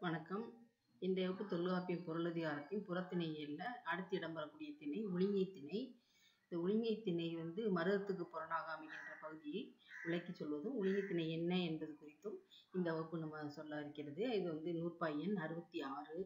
வணக்கம் இன்றைய வகுப்பு தொல்காப்பிய பொருளதிகாரத்தின் புறத்திணையியல்ல அடுத்து இடம்பெறக்கூடிய திணை ஒழுங்கை திணை இந்த ஒழுங்கை திணை வந்து மருதத்துக்கு புறனாக அமைகின்ற பகுதியை விளக்கி சொல்வதும் ஒழுங்கை திணை என்ன என்பது குறித்தும் இந்த வகுப்பு நம்ம சொல்ல இருக்கிறது இது வந்து நூற்பாய் எண் அறுபத்தி ஆறு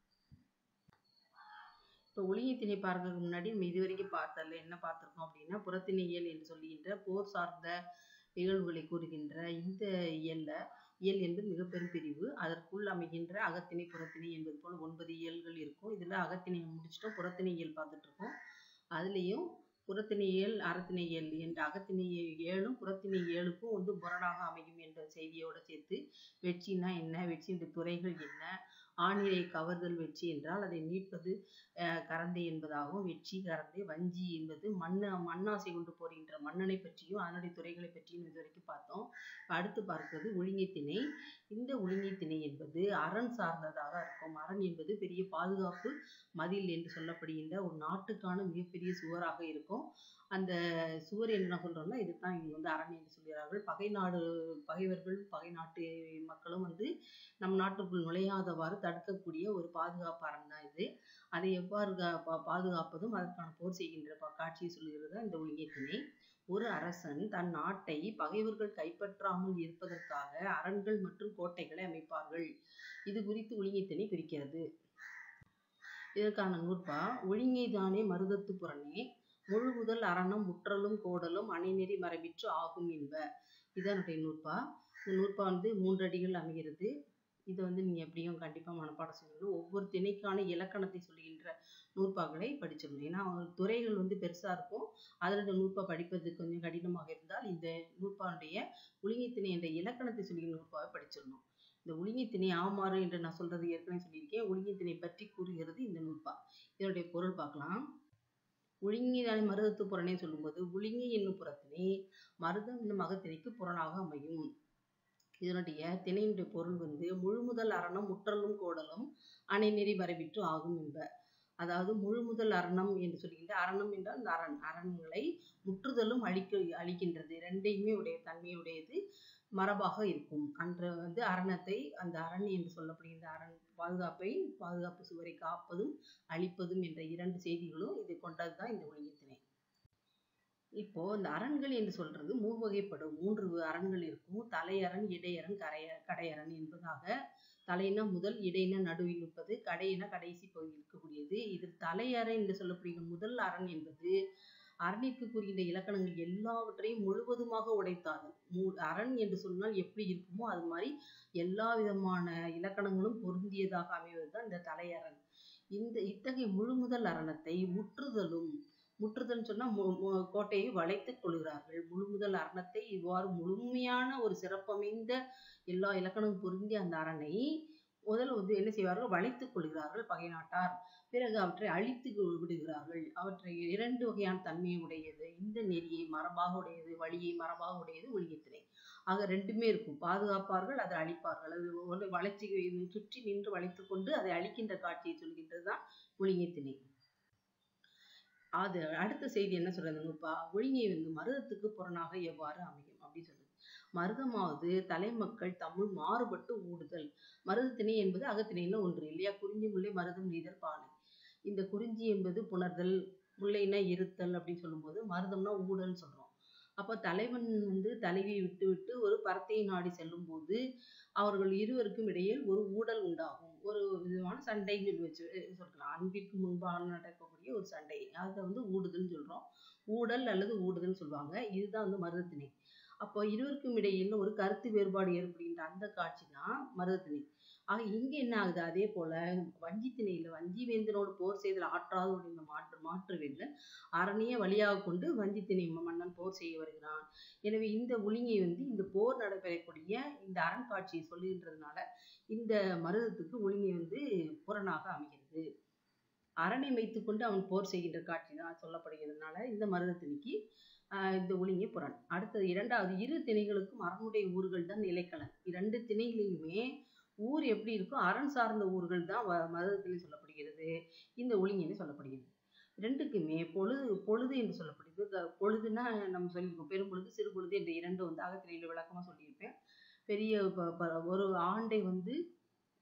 இப்போ ஒழுங்கை திணை பார்க்கறதுக்கு முன்னாடி நம்ம இதுவரைக்கும் பார்த்ததில்ல என்ன பார்த்துருக்கோம் அப்படின்னா புறத்திணையியல் என்று சொல்லுகின்ற போர் சார்ந்த நிகழ்வுகளை கூறுகின்ற இந்த இயல்ல இயல் என்பது மிக பெரும் பிரிவு அதற்குள் அமைகின்ற அகத்திணை புறத்திணை என்பது போல் ஒன்பது இயல்கள் இருக்கும் இதில் அகத்திணை முடிச்சிட்டோம் புறத்திணை இயல் பார்த்துட்டு இருக்கோம் அதுலேயும் புறத்திணை இயல் அறத்திணை இயல் என்ற அகத்திணை ஏழும் புறத்திணை ஏழுக்கும் வந்து முரணாக அமையும் என்ற செய்தியோடு சேர்த்து வெற்றினா என்ன வெற்றியின் துறைகள் என்ன ஆணிரை கவர்தல் வெற்றி என்றால் அதை மீட்பது கரந்தை என்பதாகவும் வெற்றி கரந்தை வஞ்சி என்பது மண்ண மண்ணாசை கொண்டு போகின்ற மன்னனை பற்றியும் அதனுடைய துறைகளை பற்றியும் இதுவரைக்கும் பார்த்தோம் அடுத்து பார்க்கிறது ஒழுங்கை திணை இந்த ஒழுங்கை திணை என்பது அரண் சார்ந்ததாக இருக்கும் அரண் என்பது பெரிய பாதுகாப்பு மதில் என்று சொல்லப்படுகின்ற ஒரு நாட்டுக்கான மிகப்பெரிய சுவராக இருக்கும் அந்த சுவர் என்ன சொல்றோம்னா இதுதான் இவங்க வந்து அரண் என்று சொல்கிறார்கள் பகை நாடு பகைவர்கள் பகை நாட்டு மக்களும் வந்து நம் நாட்டுக்குள் நுழையாதவாறு தடுக்கக்கூடிய ஒரு பாதுகாப்பு அரண் தான் இது அதை எவ்வாறு பாதுகாப்பதும் அதற்கான போர் செய்கின்ற காட்சியை சொல்கிறது இந்த ஒழுங்கை திணை ஒரு அரசன் தன் நாட்டை பகைவர்கள் கைப்பற்றாமல் இருப்பதற்காக அரண்கள் மற்றும் கோட்டைகளை அமைப்பார்கள் இது குறித்து ஒழுங்கை திணை குறிக்கிறது இதற்கான நூற்பா ஒழுங்கைதானே மருதத்து புறனே முழு முதல் அரணம் முற்றலும் கோடலும் அணைநெறி மரபிற்று ஆகும் என்ப இதனுடைய நூற்பா இந்த நூற்பா வந்து மூன்று அடிகள் அமைகிறது இதை வந்து நீங்கள் எப்படியும் கண்டிப்பாக மனப்பாடம் செய்யணும் ஒவ்வொரு திணைக்கான இலக்கணத்தை சொல்லுகின்ற நூற்பாக்களை படிச்சிடணும் ஏன்னா துறைகள் வந்து பெருசாக இருக்கும் அதில் இந்த நூற்பா படிப்பது கொஞ்சம் கடினமாக இருந்தால் இந்த நூற்பானுடைய ஒழுங்கை திணை என்ற இலக்கணத்தை சொல்லுகின்ற நூற்பாவை படிச்சிடணும் இந்த ஒழுங்கை திணை ஆமாறு என்று நான் சொல்றது ஏற்கனவே சொல்லியிருக்கேன் ஒழுங்கை திணை பற்றி கூறுகிறது இந்த நூற்பா இதனுடைய பொருள் பார்க்கலாம் ஒழுங்கினாலே மருதத்து புறனே சொல்லும்போது ஒழுங்கி என்னும் புறத்தினை மருதம் என்னும் அகத்திணைக்கு புறனாக அமையும் இதனுடைய திணையினுடைய பொருள் வந்து முழுமுதல் அரணம் முற்றலும் கோடலும் அணைநெறி வரவிற்று ஆகும் என்ப அதாவது முழுமுதல் அரணம் என்று சொல்கின்ற அரணம் என்றால் இந்த அரண் அரண்களை முற்றுதலும் அழிக்க அழிக்கின்றது ரெண்டையுமே உடைய தன்மையுடையது மரபாக இருக்கும் அன்ற வந்து அரணத்தை அந்த அரண் என்று சொல்லப்படுகின்ற அரண் பாதுகாப்பை பாதுகாப்பு சுவரை காப்பதும் அழிப்பதும் என்ற இரண்டு செய்திகளும் இதை கொண்டது தான் இந்த ஒழுங்கித்திணை இப்போ இந்த அரண்கள் என்று சொல்றது மூவகைப்படும் மூன்று அரண்கள் இருக்கும் தலையரண் இடையரண் கரைய கடையரண் என்பதாக தலையின முதல் இடையின நடுவில் இருப்பது கடையின கடைசி பகுதியில் இருக்கக்கூடியது இதில் தலையறை என்று சொல்லப்படுகிற முதல் அரண் என்பது அரணிற்கு கூறுகின்ற இலக்கணங்கள் எல்லாவற்றையும் முழுவதுமாக உடைத்தார்கள் மூ அரண் என்று சொன்னால் எப்படி இருக்குமோ அது மாதிரி எல்லா விதமான இலக்கணங்களும் பொருந்தியதாக அமைவது தான் இந்த தலையரண் இந்த இத்தகைய முழுமுதல் அரணத்தை முற்றுதலும் முற்றுதல் சொன்னால் கோட்டையை வளைத்துக் கொள்கிறார்கள் முழுமுதல் அரணத்தை இவ்வாறு முழுமையான ஒரு சிறப்பமைந்த எல்லா இலக்கணமும் பொருந்திய அந்த அரணை முதல்ல வந்து என்ன செய்வார்கள் வளைத்துக் கொள்கிறார்கள் பகை நாட்டார் பிறகு அவற்றை அழித்து விடுகிறார்கள் அவற்றை இரண்டு வகையான தன்மையை உடையது இந்த நெறியை மரபாக உடையது வழியை மரபாக உடையது ஒழுங்கித்திணை ஆக ரெண்டுமே இருக்கும் பாதுகாப்பார்கள் அதை அழிப்பார்கள் அது வளைச்சி சுற்றி நின்று வளைத்து கொண்டு அதை அழிக்கின்ற காட்சியை சொல்கின்றது தான் ஒழுங்கித்திணை அது அடுத்த செய்தி என்ன சொல்றது நூப்பா ஒழுங்கை வந்து மருதத்துக்கு புறனாக எவ்வாறு அமையும் அப்படின்னு சொல்லுது மருதமாவது தலைமக்கள் தமிழ் மாறுபட்டு ஊடுதல் மருதத்திணை என்பது அகத்திணையில ஒன்று இல்லையா குறிஞ்சி முல்லை மருதம் நெய்தல் பாலை இந்த குறிஞ்சி என்பது புணர்தல் முல்லைனா இருத்தல் அப்படின்னு சொல்லும்போது மருதம்னா ஊடல்னு சொல்றோம் அப்போ தலைவன் வந்து தலைவியை விட்டு விட்டு ஒரு பரத்தையை நாடி செல்லும் போது அவர்கள் இருவருக்கும் இடையில் ஒரு ஊடல் உண்டாகும் ஒரு விதமான சண்டைன்னு சொல்லி வச்சு சொல்றோம் அன்பிற்கு முன்பாக நடக்கக்கூடிய ஒரு சண்டை அதை வந்து ஊடுதல்னு சொல்றோம் ஊடல் அல்லது ஊடுதல்னு சொல்லுவாங்க இதுதான் வந்து மருதத்திணை அப்போ இருவருக்கும் இடையில் ஒரு கருத்து வேறுபாடு ஏற்படுகின்ற அந்த காட்சி தான் மருதத்திணை ஆக இங்க என்ன ஆகுது அதே போல வஞ்சி திணையில வஞ்சி வேந்தனோடு போர் செய்தல் ஆற்றாத இந்த மாற்று மாற்று வேந்தன் அரணிய வழியாக கொண்டு வஞ்சி திணை மன்னன் போர் செய்ய வருகிறான் எனவே இந்த ஒழுங்கை வந்து இந்த போர் நடைபெறக்கூடிய இந்த அரண் காட்சியை சொல்லுகின்றதுனால இந்த மருதத்துக்கு ஒழுங்கை வந்து புறனாக அமைகிறது அரணை வைத்துக்கொண்டு அவன் போர் செய்கின்ற காட்சி தான் சொல்லப்படுகிறதுனால இந்த மருதத்திணைக்கு இந்த ஒழுங்கை புறன் அடுத்தது இரண்டாவது இரு திணைகளுக்கும் அரணுடைய ஊர்கள் தான் நிலைக்களன் இரண்டு திணைகளிலுமே ஊர் எப்படி இருக்கோ அரண் சார்ந்த ஊர்கள் தான் மருதத்திலே சொல்லப்படுகிறது இந்த ஒழுங்கிலே சொல்லப்படுகிறது ரெண்டுக்குமே பொழுது பொழுது என்று சொல்லப்படுகிறது பொழுதுனா நம்ம சொல்லியிருக்கோம் பெரும்பொழுது சிறு பொழுது என்ற இரண்டு வந்து அகத்திரையில் விளக்கமாக சொல்லியிருப்பேன் பெரிய ஒரு ஆண்டை வந்து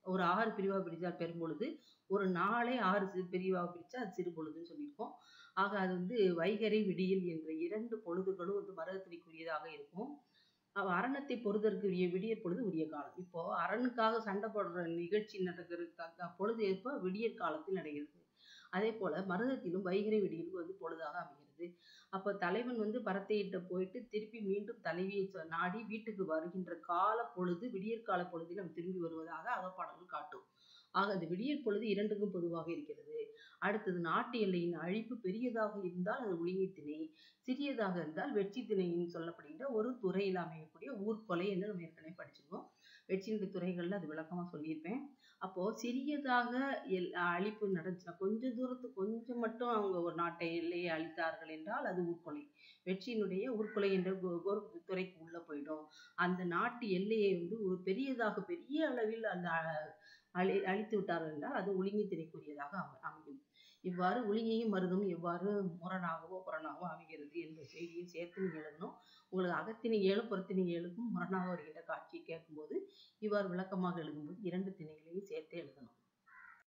ஒரு ஆறு பிரிவாக பிரித்தா பெரும்பொழுது ஒரு நாளே ஆறு சிறு பிரிவாக பிரித்தா அது சிறு பொழுதுன்னு சொல்லியிருக்கோம் ஆக அது வந்து வைகறை விடியல் என்ற இரண்டு பொழுதுகளும் வந்து மருதத்திற்குரியதாக இருக்கும் அவ அரணத்தை பொறுதற்கு உரிய விடியற் பொழுது உரிய காலம் இப்போ அரணுக்காக சண்டை போடுற நிகழ்ச்சி நடக்கிறதுக்காக பொழுது எப்போ விடியற் காலத்தில் நடக்கிறது அதே போல மருதத்திலும் வைகறை விடியல் வந்து பொழுதாக அமைகிறது அப்போ தலைவன் வந்து பரத்தையிட்ட போயிட்டு திருப்பி மீண்டும் தலைவியை சொ- நாடி வீட்டுக்கு வருகின்ற கால பொழுது விடியற் கால பொழுதில் அவன் திரும்பி வருவதாக அகப்பாடல்கள் காட்டும் ஆக அது விடியற் பொழுது இரண்டுக்கும் பொதுவாக இருக்கிறது அடுத்தது நாட்டு எல்லையின் அழிப்பு பெரியதாக இருந்தால் அது உளிங்கை திணை சிறியதாக இருந்தால் வெற்றி திணைன்னு சொல்லப்படுகின்ற ஒரு துறையில் அமையக்கூடிய ஊர்கொலை என்று நம்ம ஏற்கனவே படிச்சிருக்கோம் வெற்றின்ற துறைகள்ல அது விளக்கமா சொல்லியிருப்பேன் அப்போ சிறியதாக எல் அழிப்பு நடந்துச்சுன்னா கொஞ்சம் தூரத்துக்கு கொஞ்சம் மட்டும் அவங்க ஒரு நாட்டை எல்லையை அழித்தார்கள் என்றால் அது ஊர்கொலை வெற்றியினுடைய ஊர்கொலை என்ற ஒரு ஒரு துறைக்கு உள்ள போயிடும் அந்த நாட்டு எல்லையை வந்து ஒரு பெரியதாக பெரிய அளவில் அந்த அ- அழி அழித்து விட்டார்கள் என்றால் அது ஒழுங்கி திணைக்குரியதாக அம- அமையும் இவ்வாறு ஒழுங்கையும் மருதும் எவ்வாறு முரணாகவோ புறனாகவோ அமைகிறது என்ற செய்தியை சேர்த்து நீங்க எழுதணும் உங்களுக்கு அகத்திணை ஏழு புறத்திணை ஏழுக்கும் முரணாக வருகின்ற காட்சியை கேட்கும்போது இவ்வாறு விளக்கமாக எழுதும்போது இரண்டு திணைகளையும் சேர்த்து எழுதணும்